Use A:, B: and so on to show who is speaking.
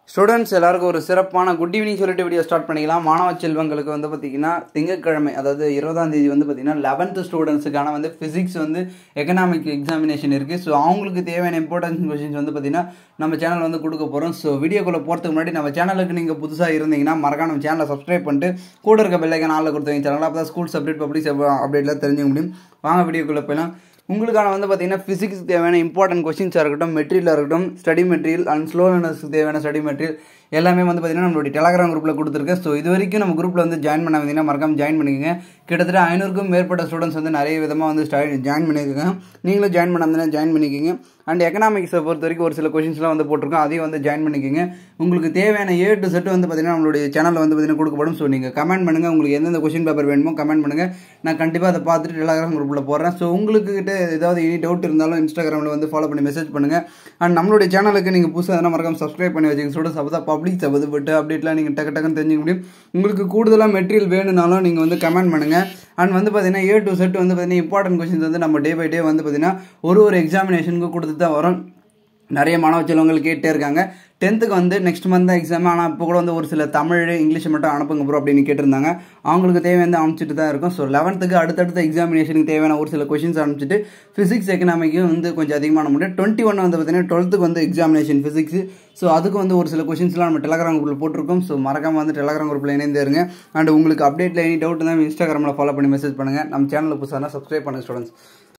A: students எல்லாருக்கும் ஒரு சிறப்பான குட் ஈவினிங் சொல்லிட்டு வீடியோ ஸ்டார்ட் பண்ணிக்கலாம் மாணவ செல்வங்களுக்கு வந்து பார்த்திங்கன்னா திங்கட்கிழமை அதாவது இருபதாம் தேதி வந்து பார்த்திங்கன்னா லெவன்த்து ஸ்டூடெண்ட்ஸுக்கான வந்து ஃபிசிக்ஸ் வந்து எக்கனாமிக் எக்ஸாமினேஷன் இருக்குது ஸோ அவங்களுக்கு தேவையான இம்பார்ட்டன்ஸ் கொஷின்ஸ் வந்து பார்த்திங்கன்னா நம்ம சேனல் வந்து கொடுக்க போகிறோம் ஸோ வீடியோக்குள்ளே போகிறதுக்கு முன்னாடி நம்ம சேனலுக்கு நீங்கள் புதுசாக இருந்தீங்கன்னா மறக்காம நம்ம சேனலை சப்ஸ்கிரைப் பண்ணிட்டு கூட இருக்க பெல்லைக்கன் நாளில் கொடுத்து வைங்க சேனல் அப்போ தான் ஸ்கூல்ஸ் அப்டேட் பப்ளிக் அப்டேட்லாம் தெரிஞ்சுக்க முடியும் வாங்க வீடியோக்குள்ளே போயிடலாம் உங்களுக்கான வந்து பார்த்தீங்கன்னா ஃபிசிக்ஸ் தேவையான இம்பார்ட்டன்ட் கொஸ்டின்ஸாக இருக்கட்டும் மெட்டீரியலாக இருக்கட்டும் ஸ்டடி மெட்டீரியல் அண்ட் ஸ்லோ லேர்னர்ஸ்க்கு தேவையான ஸ்டடி மெட்டீரியல் எல்லாமே வந்து பார்த்தீங்கன்னா நம்மளுடைய டெலகிராம் குரூப்பில் கொடுத்துருக்கேன் ஸோ இது வரைக்கும் நம்ம குரூப்பில் வந்து ஜாயின் பண்ண வந்தீங்கன்னா மறக்காம ஜாயின் பண்ணிக்கோங்க கிட்டத்தட்ட ஐநூறுக்கும் மேற்பட்ட ஸ்டூடெண்ட்ஸ் வந்து நிறைய விதமாக வந்து ஸ்டடி ஜாயின் பண்ணியிருக்காங்க நீங்களும் ஜாயின் பண்ணாமல் ஜாயின் பண்ணிக்கோங்க அண்ட் எக்கனாமிக்ஸை பொறுத்த வரைக்கும் ஒரு சில கொஷின்ஸ்லாம் வந்து போட்டிருக்கோம் அதையும் வந்து ஜாயின் பண்ணிக்கோங்க உங்களுக்கு தேவையான ஏ டு செட் வந்து பார்த்தீங்கன்னா நம்மளுடைய சேனலில் வந்து பார்த்தீங்கன்னா கொடுக்கப்படும் ஸோ நீங்கள் கமெண்ட் பண்ணுங்கள் உங்களுக்கு எந்தெந்த கொஷின் பேப்பர் வேணுமோ கமெண்ட் பண்ணுங்கள் நான் கண்டிப்பாக அதை பார்த்துட்டு டெலகிராம் குரூப்பில் போடுறேன் ஸோ உங்களுக்கு கிட்ட ஏதாவது எனி டவுட் இருந்தாலும் இன்ஸ்டாகிராமில் வந்து ஃபாலோ பண்ணி மெசேஜ் பண்ணுங்கள் அண்ட் நம்மளுடைய சேனலுக்கு நீங்கள் புதுசாக எதனா மறக்காம சப்ஸ்கிரைப் பண்ணி வச்சுங்க ஸ்டூடெண்ட்ஸ் அப்போ தான் பப்ளிக் சம்மந்தப்பட்டு அப்டேட்லாம் நீங்கள் டக்கு டக்குன்னு தெரிஞ்சுக்க முடியும் உங்களுக்கு கூடுதலாக மெட்டீரியல் வேணும்னாலும் நீங்கள் வந்து கமெண்ட் பண்ணுங்கள் அண்ட் வந்து பார்த்தீங்கன்னா ஏ டு செட் வந்து பார்த்தீங்கன்னா இம்பார்ட்டன்ட் கொஷின்ஸ் வந்து நம்ம டே பை டே வந்து பார்த்தீங்கன்னா ஒரு ஒரு எக்ஸாமினேஷனுக்கு கொடுத்து தான் வரும் நிறைய மாணவ செல்வங்கள் கேட்டே இருக்காங்க டென்த்துக்கு வந்து நெக்ஸ்ட் மந்த் தான் எக்ஸாம் ஆனால் இப்போ கூட வந்து ஒரு சில தமிழ் இங்கிலீஷ் மட்டும் அனுப்புங்க ப்ரோ அப்படின்னு கேட்டிருந்தாங்க அவங்களுக்கு தேவையான அனுப்பிச்சிட்டு தான் இருக்கும் ஸோ லெவன்த்துக்கு அடுத்தடுத்த எக்ஸாமினேஷனுக்கு தேவையான ஒரு சில கொஷின்ஸ் அனுப்பிச்சிட்டு ஃபிசிக்ஸ் எக்கனாமிக்கும் வந்து கொஞ்சம் அதிகமான முடியும் டுவெண்ட்டி ஒன் வந்து பார்த்தீங்கன்னா டுவெல்த்துக்கு வந்து எக்ஸாமினேஷன் ஃபிசிக்ஸ் ஸோ அதுக்கு வந்து ஒரு சில கொஷின்ஸ்லாம் நம்ம டெலகிராம் குரூப்பில் போட்டிருக்கோம் ஸோ மறக்காம வந்து டெலகிராம் குரூப்பில் இணைந்து இருங்க அண்ட் உங்களுக்கு அப்டேட்டில் எனி டவுட் தான் இன்ஸ்டாகிராமில் ஃபாலோ பண்ணி மெசேஜ் பண்ணுங்கள் நம்ம சேனலில் புதுசாக சப்ஸ்கிரைப் பண்ணுங்கள் ஸ்டூடெண்ட்ஸ்